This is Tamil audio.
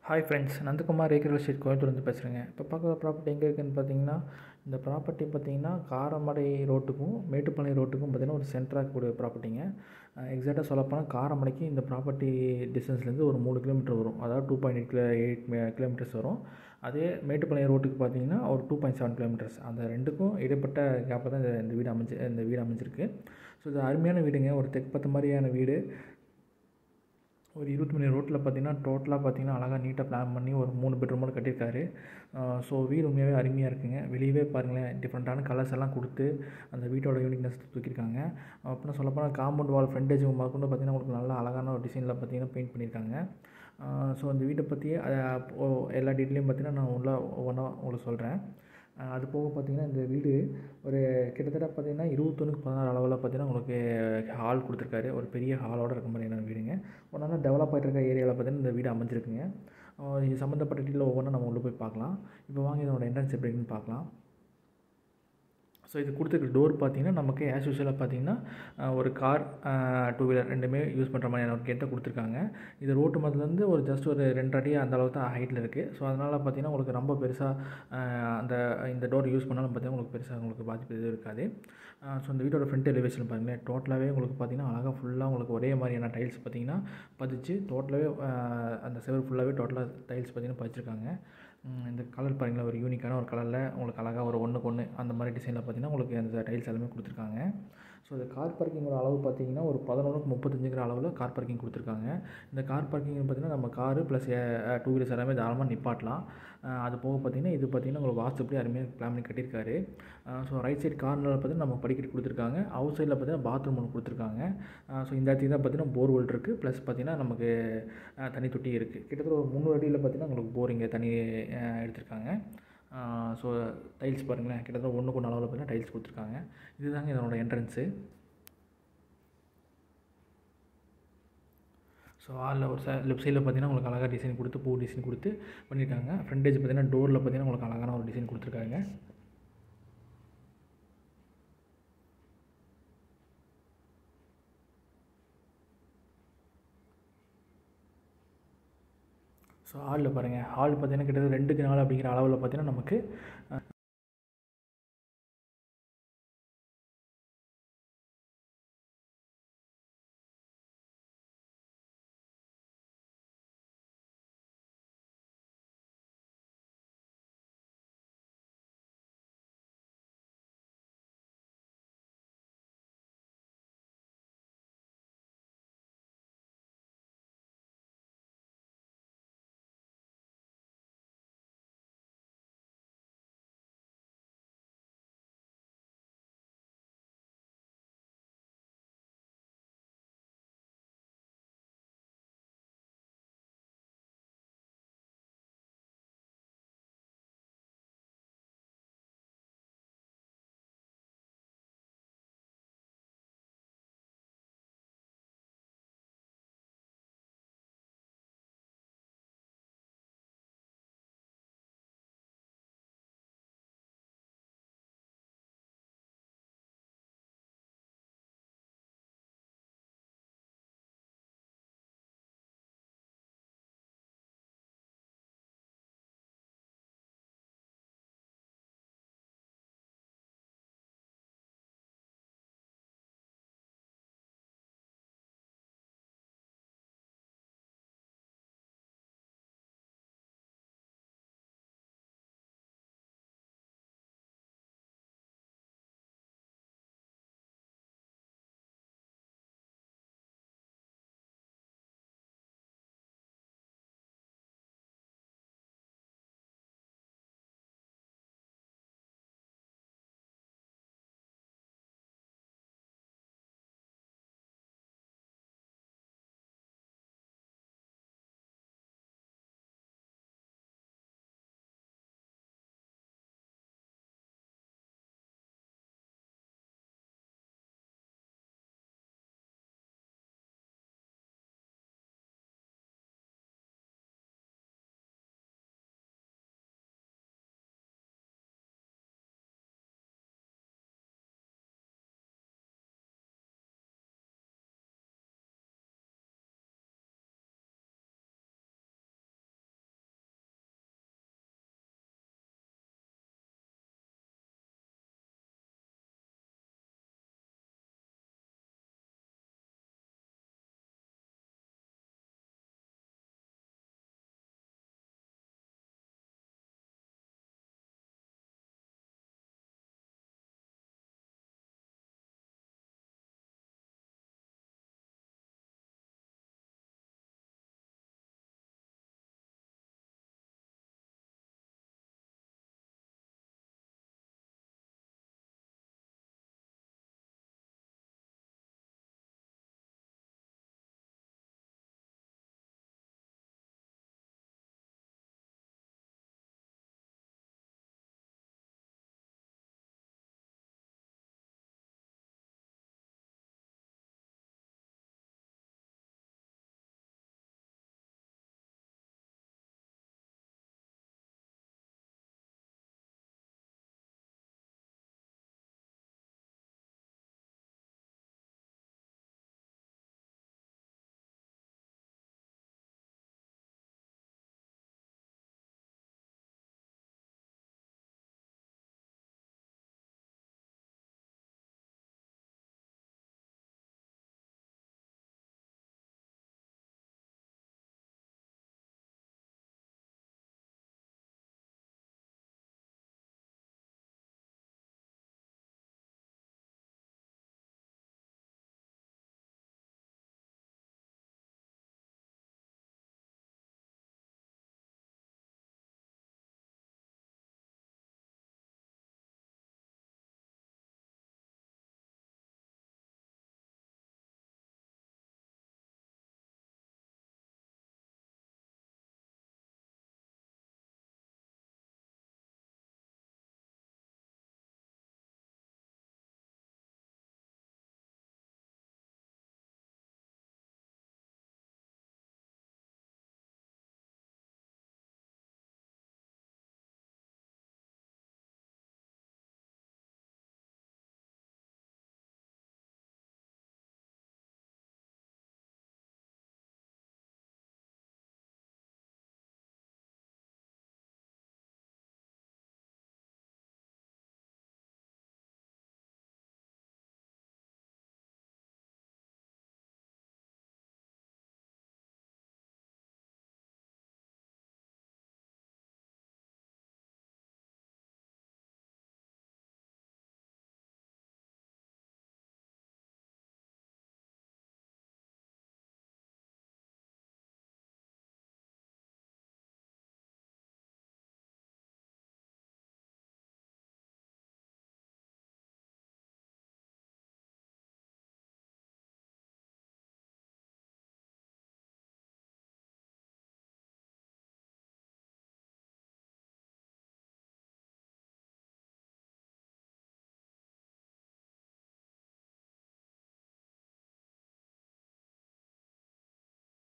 hi friends Nandakumar acre street கோயம்புத்தூர்லேருந்து பேசுகிறேங்க இப்போ பார்க்குற ப்ராப்பர்ட்டி எங்கே இருக்குதுன்னு பார்த்தீங்கன்னா இந்த ப்ராப்பர்ட்டி பார்த்தீங்கன்னா காரமடை ரோட்டுக்கும் மேட்டுப்பாளையம் ரோட்டுக்கும் பார்த்தீங்கன்னா ஒரு சென்டராக இருக்கக்கூடிய ப்ராப்பர்ட்டிங்க எக்ஸாக்டாக சொல்லப்போனால் காரமடைக்கு இந்த ப்ராப்பர்ட்டி டிஸ்டன்ஸ்லேருந்து ஒரு மூணு கிலோமீட்டர் வரும் அதாவது two point eight kilo eight kilometres வரும் அதே மேட்டுப்பாளையம் ரோட்டுக்கு பார்த்தீங்கன்னா ஒரு டூ பாயிண்ட் செவன் கிலோமீட்டர்ஸ் அந்த ரெண்டுக்கும் இடைப்பட்ட கேப்பில் தான் இந்த இந்த வீடு அமைஞ்சு இந்த வீடு அமைஞ்சிருக்கு ஸோ இது அருமையான வீடுங்க ஒரு தெற்கு பத்து மாதிரியான வீடு ஒரு இருபத்தி மணி ரோட்டில் பார்த்தீங்கன்னா டோட்டலாக பார்த்தீங்கன்னா அழகாக நீட்டாக பிளான் பண்ணி ஒரு மூணு பெட்ரூமோடு கட்டியிருக்காரு ஸோ வீடு உண்மையாகவே அருமையாக இருக்குங்க வெளியவே பாருங்களேன் டிஃப்ரெண்ட்டான கலர்ஸ் எல்லாம் கொடுத்து அந்த வீட்டோட யூனிக்னஸ் தூக்கியிருக்காங்க அப்புறம் சொல்லப்போனால் காம்பவுண்ட் வால் ஃப்ரண்டேஜ் பார்க்கணும் பார்த்தீங்கன்னா உங்களுக்கு நல்லா அழகான ஒரு டிசைனில் பார்த்தீங்கன்னா பெயிண்ட் பண்ணியிருக்காங்க ஸோ அந்த வீட்டை பற்றி எல்லா டீட்டெயிலையும் பார்த்தீங்கன்னா நான் உள்ள ஒவ்வொன்றா உங்களுக்கு சொல்கிறேன் அது போக பார்த்திங்கன்னா இந்த வீடு ஒரு கிட்டத்தட்ட பார்த்திங்கன்னா இருபத்தொன்னுக்கு பதினாறு அளவில் பார்த்திங்கன்னா உங்களுக்கு ஹால் கொடுத்துருக்காரு ஒரு பெரிய ஹாலோடு இருக்க மாதிரியான வீடுங்க ஒரு நல்லா டெவலப் ஆகிட்டு இருக்க ஏரியாவில் பார்த்திங்கன்னா இந்த வீடு அமைஞ்சிருக்குங்க இது சம்மந்தப்பட்ட டீட்டெயில் ஒவ்வொன்றா நம்ம உள்ளே போய் பார்க்கலாம் இப்போ வாங்க இதோட என்ட்ரன்ஸ் எப்படி இருக்குன்னு பார்க்கலாம் ஸோ இது கொடுத்துருக்க டோர் பார்த்தீங்கன்னா நமக்கு ஆஸ் யூஸ்வலாக பார்த்தீங்கன்னா ஒரு கார் டூ வீலர் ரெண்டுமே யூஸ் பண்ணுற மாதிரியான ஒரு கேட்டை கொடுத்துருக்காங்க இது ரோட்டு மதத்துலேருந்து ஒரு ஜஸ்ட் ஒரு ரெண்டு அடி அந்த அளவுக்கு தான் ஹைட்டில் இருக்குது ஸோ அதனால் பார்த்தீங்கன்னா உங்களுக்கு ரொம்ப பெருசாக அந்த இந்த டோர் யூஸ் பண்ணாலும் பார்த்தீங்கன்னா உங்களுக்கு பெருசாக உங்களுக்கு பாதிப்பு எதுவும் இருக்காது ஸோ இந்த வீட்டோட ஃப்ரண்ட் எலிவேஷன் பாருங்களேன் டோட்டலாகவே உங்களுக்கு பார்த்தீங்கன்னா அழகாக ஃபுல்லாக உங்களுக்கு ஒரே மாதிரியான டைல்ஸ் பார்த்தீங்கன்னா பதிச்சு டோட்டலாகவே அந்த செவர் ஃபுல்லாகவே டோட்டலாக டைல்ஸ் பார்த்தீங்கன்னா பதிச்சிருக்காங்க இந்த கலர் பாருங்களேன் ஒரு யூனிக்கான ஒரு கலரில் உங்களுக்கு அழகாக ஒரு ஒன்றுக்கு ஒன்று அந்த மாதிரி டிசைனில் பார்த்தீங்கன்னா உங்களுக்கு அந்த டைல்ஸ் எல்லாமே கொடுத்துருக்காங்க ஸோ இந்த கார் பார்க்கிங்கோட அளவு பார்த்தீங்கன்னா ஒரு பதினொன்றுக்கு முப்பத்தஞ்சுங்கிற அளவில் கார் பார்க்கிங் கொடுத்துருக்காங்க இந்த கார் பார்க்கிங் பார்த்தீங்கன்னா நம்ம காரு ப்ளஸ் டூ வீலர்ஸ் எல்லாமே தாராளமாக நிப்பாட்டலாம் அது போக பார்த்தீங்கன்னா இது பார்த்தீங்கன்னா உங்களுக்கு வாஸ்துப்படி அருமையாக பிளான் பண்ணி கட்டியிருக்காரு ஸோ ரைட் சைட் கார்னரில் பார்த்தீங்கன்னா நம்ம படிக்கட்டு கொடுத்துருக்காங்க அவுட் சைடில் பார்த்தீங்கன்னா பாத்ரூம் ஒன்று கொடுத்துருக்காங்க ஸோ இந்த இடத்துக்கு தான் பார்த்தீங்கன்னா போர்வெல் இருக்குது ப்ளஸ் பார்த்தீங்கன்னா நமக்கு தனி தொட்டி இருக்குது கிட்டத்தட்ட ஒரு முந்நூறு அடியில் பார்த்தீங்கன்னா உங்களுக்கு போரிங்க தண்ணி எடுத்திருக்காங்க ஸோ டைல்ஸ் பாருங்களேன் கிட்டத்தட்ட ஒன்றுக்கு ஒன்று அளவில் பார்த்தீங்கன்னா டைல்ஸ் கொடுத்துருக்காங்க இதுதாங்க இதனோட என்ட்ரன்ஸு ஸோ ஹாலில் ஒரு ச லெஃப்ட் சைடில் பார்த்தீங்கன்னா உங்களுக்கு அழகாக டிசைன் கொடுத்து பூ டிசைன் கொடுத்து பண்ணியிருக்காங்க ஃப்ரண்டேஜ் பார்த்தீங்கன்னா டோரில் பார்த்தீங்கன்னா உங்களுக்கு அழகான ஒரு டிசைன் கொடுத்துருக்காங்க ஸோ ஹாலில் பாருங்கள் ஹால் பார்த்தீங்கன்னா கிட்டத்தட்ட ரெண்டுக்கு நாலு அப்படிங்கிற அளவில் பார்த்தீங்கன்னா நமக்கு